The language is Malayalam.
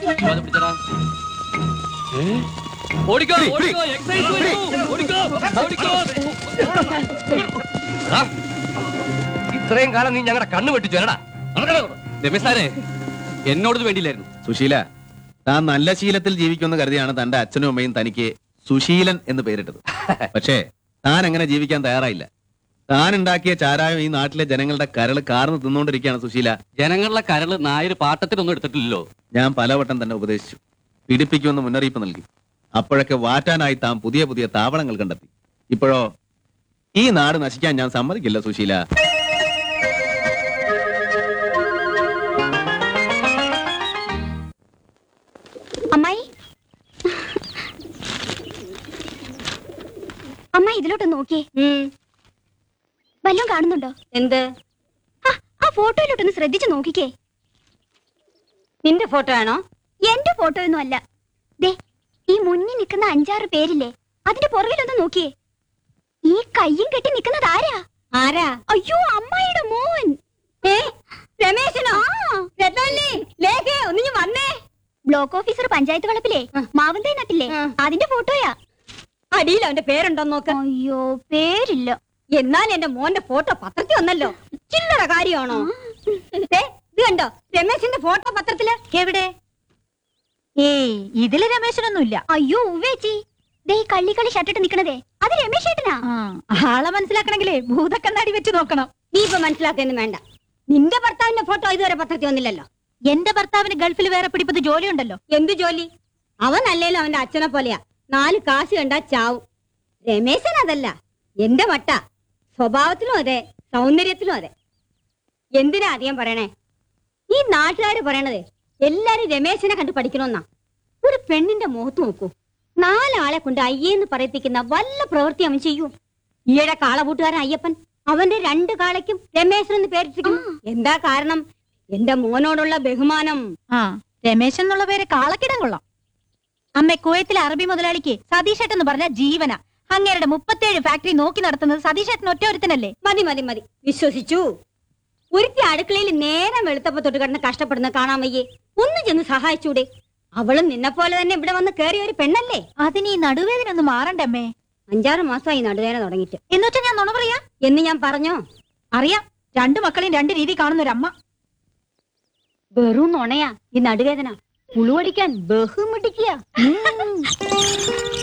അത് പിടിച്ചടാ. ഓടിക്കോ ഓടിക്കോ എക്സൈസ് വരുന്നു. ഓടിക്കോ ഓടിക്കോ എടാ, ഇത്രയും കാലം നീ ഞങ്ങളുടെ കണ്ണു വെട്ടിച്ചു എടാ രമേശ് സാറേ എന്നോടത് വേണ്ടിയില്ലായിരുന്നു സുശീല താൻ നല്ല ശീലത്തിൽ ജീവിക്കുമെന്ന് കരുതിയാണ് തന്റെ അച്ഛനും അമ്മയും തനിക്ക് സുശീലൻ എന്ന് പേരിട്ടത് പക്ഷേ താൻ അങ്ങനെ ജീവിക്കാൻ തയ്യാറായില്ല താൻ ഉണ്ടാക്കിയ ചാരായം ഈ നാട്ടിലെ ജനങ്ങളുടെ കരള് കാർന്ന് തിന്നുകൊണ്ടിരിക്കുകയാണ് സുശീല ജനങ്ങളുടെ കരള് നായര് പാട്ടത്തിനൊന്നും എടുത്തിട്ടില്ലല്ലോ ഞാൻ പലവട്ടം തന്നെ ഉപദേശിച്ചു പീഡിപ്പിക്കുമെന്ന് മുന്നറിയിപ്പ് നൽകി അപ്പോഴൊക്കെ വാറ്റാനായി താൻ പുതിയ പുതിയ താവളങ്ങൾ കണ്ടെത്തി ഇപ്പോഴോ ഈ നാട് നശിക്കാൻ ഞാൻ സമ്മതിക്കില്ല സുശീല അമ്മായി അമ്മ ഇതിലോട്ട് നോക്കിയേ വല്ലതും കാണുന്നുണ്ടോ എന്ത് ആ, ആ ഫോട്ടോയിലോട്ടൊന്ന് ശ്രദ്ധിച്ചു നോക്കിക്കേ നിന്റെ ഫോട്ടോ ആണോ എന്റെ ഫോട്ടോ ഒന്നും അല്ല ദേ ഈ മുന്നിൽ നിൽക്കുന്ന അഞ്ചാറ് പേരില്ലേ അതിന്റെ പുറകിലൊന്ന് നോക്കിയേ ഈ കയ്യും കെട്ടി നിൽക്കുന്നത് ആരാ ആരാ അയ്യോ അമ്മായിയുടെ മോൻ ഏ രമേശനോ രത്നവല്ലി ലേഖേ ഒന്നിഞ്ഞു വന്നേ ബ്ലോക്ക് ഓഫീസർ പഞ്ചായത്ത് വളപ്പിലെ ആ. മാവന്തേ നട്ടില്ലേ ആ. അതിന്റെ ഫോട്ടോയാ അടിയിൽ അവന്റെ പേരുണ്ടോ നോക്ക് അയ്യോ പേരില്ല എന്നാൽ എന്റെ മോന്റെ ഫോട്ടോ പത്രത്തിൽ വന്നല്ലോ ചില്ലറ കാര്യമാണോ ദേ, ഇത് കണ്ടോ രമേശിന്റെ ഫോട്ടോ പത്രത്തില് എവിടെ ഏയ് ഇതില് രമേശനൊന്നുമില്ല അയ്യോ ഉവേച്ചി ദേ ഈ കള്ളിക്കളി ഷർട്ടിട്ട് നിക്കണതേ അത് രമേശ് ഏട്ടനാ ആളെ മനസ്സിലാക്കണമെങ്കിലേ ഭൂതക്കണ്ണാടി വെച്ച് നോക്കണം നീ ഇപ്പൊ മനസ്സിലാക്കൊന്നും വേണ്ട നിന്റെ ഭർത്താവിന്റെ ഫോട്ടോ ഇതുവരെ പത്രത്തിൽ വന്നില്ലല്ലോ എന്റെ ഭർത്താവിന് ഗൾഫിൽ വേറെ പിടിപ്പത് ജോലിയുണ്ടല്ലോ എന്ത് ജോലി അവൻ അല്ലേലും അവന്റെ അച്ഛനെ പോലെയാ നാല് കാശ് കണ്ടാ ചാവും രമേശൻ അതല്ല എന്റെ മട്ട സ്വഭാവത്തിലും അതെ സൗന്ദര്യത്തിലും അതെ എന്തിനാ അധികം പറയണേ ഈ നാട്ടുകാര് പറയണത് എല്ലാരും രമേശനെ കണ്ട് പഠിക്കണമെന്നാ ഒരു പെണ്ണിന്റെ മുഖത്ത് നോക്കൂ നാലാളെ കൊണ്ട് അയ്യേന്ന് പറയിപ്പിക്കുന്ന വല്ല പ്രവൃത്തി അവൻ ചെയ്യൂ ഈയിടെ കാളപൂട്ടുകാരൻ അയ്യപ്പൻ അവന്റെ രണ്ട് കാളയ്ക്കും രമേശൻ എന്ന് പേരിട്ടിരിക്കുന്നു എന്താ കാരണം എന്റെ മോനോടുള്ള ബഹുമാനം ആ രമേശൻ എന്നുള്ള പേര് കാളക്കിടം കൊള്ളാം അമ്മ കുവൈത്തിലെ അറബി മുതലാളിക്ക് സതീഷേട്ടൻ എന്ന് പറഞ്ഞ ജീവന അങ്ങേരുടെ മുപ്പത്തേഴ് ഫാക്ടറി നോക്കി നടത്തുന്നത് സതീഷേട്ടൻ ഒറ്റ ഒരുത്തനല്ലേ മതി മതി മതി വിശ്വസിച്ചു ഒരുത്തി അടുക്കളയിൽ നേരം വെളുത്തപ്പോ തൊട്ട് കിടന്ന് കഷ്ടപ്പെടുന്ന കാണാൻ വയ്യേ ഒന്ന് ചെന്ന് സഹായിച്ചൂടെ അവളും നിന്നെ പോലെ തന്നെ ഇവിടെ വന്ന് കേറിയ ഒരു പെണ്ണല്ലേ അതിന് ഈ നടുവേദന ഒന്ന് മാറണ്ടേ അമ്മേ അഞ്ചാറ് മാസമായി നടുവേദന തുടങ്ങിയിട്ട് എന്നുവെച്ചാ ഞാൻ നുണ പറയാ എന്ന് ഞാൻ പറഞ്ഞോ അറിയാം രണ്ടു മക്കളെയും രണ്ട് രീതി കാണുന്ന ഒരു അമ്മ വെറും നുണയാ ഈ നടുവേദന പുളുവടിക്കാൻ ബഹുമിടിക്കുക